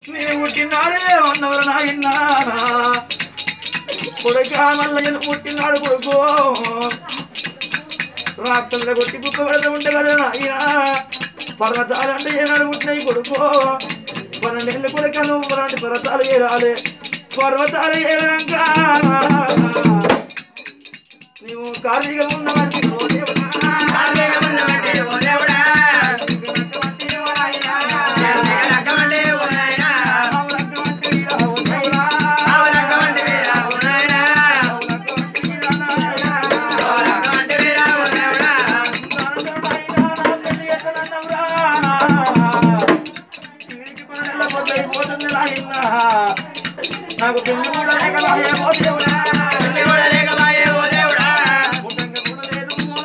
నేను పుట్టినాడే ఉన్నవరు నాయనా కొడుకా మల్ల పుట్టినాడు కొడుకు రాత్రుల కొట్టి కుక్క పడతా ఉంటే కదా నాయన పర్వతాలు అంటే ఏనాడు పుట్టినాయి కొడుకు పన్నెండేళ్ళు కొడుక నువ్వు అలాంటి పర్వతాలు ఏరాలి పర్వతాలు ఏరాక నీవు ఖాళీగా ఉన్నవాడికి నాకు పెళ్లి కూడా లేక బాయే ఓ దేవుడా. పుట్టంగా కూడా లేదు ఓ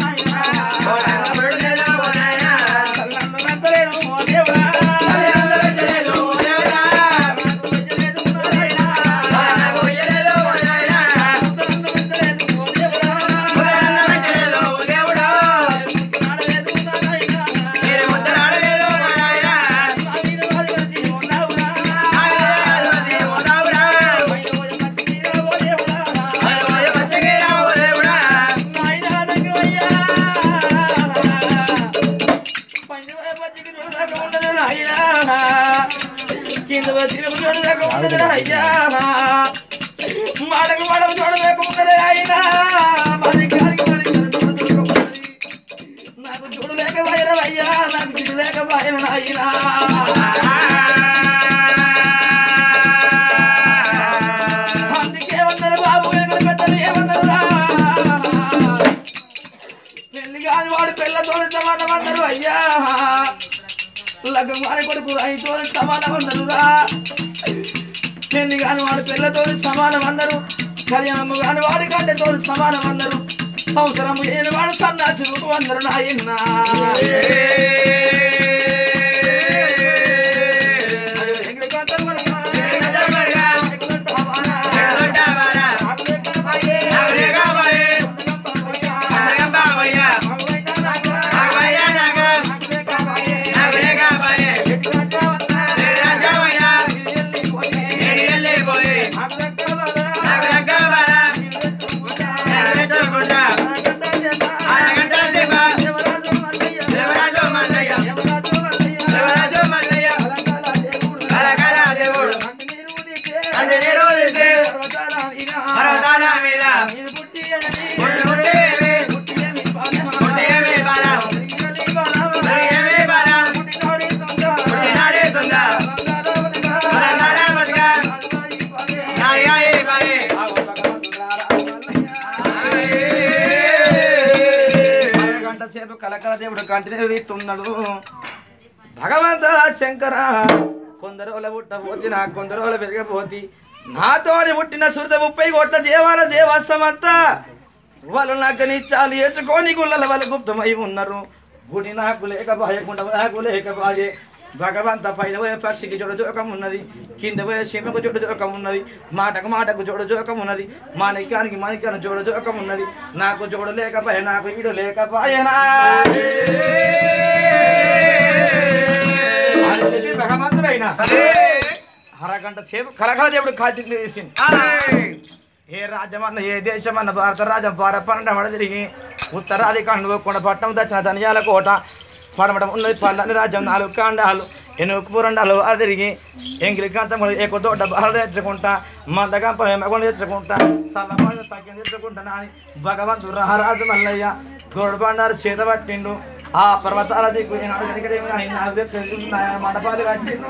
నాయనా. తల్లందు వెంటలేను ఓ దేవుడా. తల్లందు వెంటలేదు ఓ నాయనా. తల్లందు వెంటలేదు ఓ దేవుడా. ఆడలేదు ఓ నాయనా. నా మీద వాడి వచ్చి ఉన్నావురా. పైన పోయి మట్టి మీద ఓ దేవుడా. నాయనా దగ్గరయ్యా. పైన పోయి మట్టికి చూడలేక ఉండదు నాయనా. కింద వచ్చి చూడలేక ఉండదు అయ్యా మాడకు మాడకు చూడలేక ఉండదు ఆయన మరి గాలికి మరి చూడలేక ఉన్నది. నాకు చూడలేక భయరవయ్యా నాకు చూడలేక భయం నాయనా అందుకే ఉన్నారు బాబు ఎక్కడ పెద్దలు ఏమన్నారు రా? పెళ్లి కాని వాడు పిల్లతో సమానం అన్నారు అయ్యా లగ్గం వారి కొడుకు రైతో సమానం అన్నారు రా పెళ్లి కాని వాడు పిల్లతో సమానం అందరు కళ్యాణం కాని వాడి కంటతో సమానం అందరు సంవత్సరం ఏని వాడు సన్నాసి అందరు నాయన గంట సేపు కలకల దేవుడు కంటిన్యూ తీస్తున్నాడు భగవంత శంకర కొందరు పుట్టబోతి నా కొందరు పెరగబోతి నాతోని పుట్టిన సురత ముప్పై కోట్ల దేవాల దేవస్థమంతా వాళ్ళు నాకు నిచ్చాలు ఏచుకొని గుళ్ళల వాళ్ళు గుప్తమై ఉన్నారు గుడి నాకు లేక బాయకుండా నాకు లేక బాయే భగవంత పైన పోయే పక్షికి జోడు జోకం ఉన్నది కింద పోయే సీమకు జోడు జోకం ఉన్నది మాటకు మాటకు జోడు జోకం ఉన్నది మాణిక్యానికి మాణిక్యానికి జోడు జోకం ఉన్నది నాకు జోడు లేకపోయే నాకు ఈడు లేకపోయేనా అని చెప్పి భగవంతుడైన అరగంట సేపు కలకల దేవుడు కాల్చి తీసింది ఏ రాజ్యమన్న ఏ దేశమన్న భారత రాజ్యం భార పన్నెండు తిరిగి ఉత్తరాది కండు కొండ పట్టణం దక్షిణ ధనియాల కోట పడమటం ఉన్నది పల్లని రాజ్యం నాలుగు కాండాలు ఎనుగు పూరండాలు అది తిరిగి ఎంగిలి కంచం ఎక్కువ తోట బాలు తెచ్చుకుంటా మందగంప మెమకొని తెచ్చుకుంటా సల్లపాడు తగ్గి తెచ్చుకుంటా అని భగవంతుడు రారాజు మల్లయ్య గోడు బండారు చేత పట్టిండు ఆ పర్వతాల దిక్కు ఈనాడు కనికరేమి కానీ నాకు తెలుసు మండపాలు కట్టిండు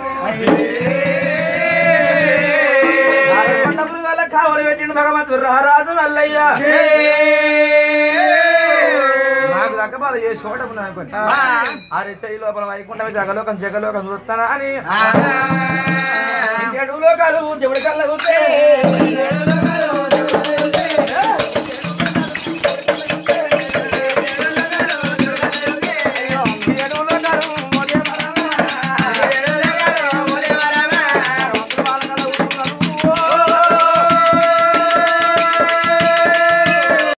కొండపురు వల్ల కావలి పెట్టిండు భగవంతుడు రారాజు మల్లయ్య నాకు రకబాలు ఏ చోటకున్నా అనుకుంటా అరే చెయ్యి లోపల వైకుంఠం జగలోకం జగలోకం చూస్తానా అని ఏడు లోకాలు దేవుడి కళ్ళ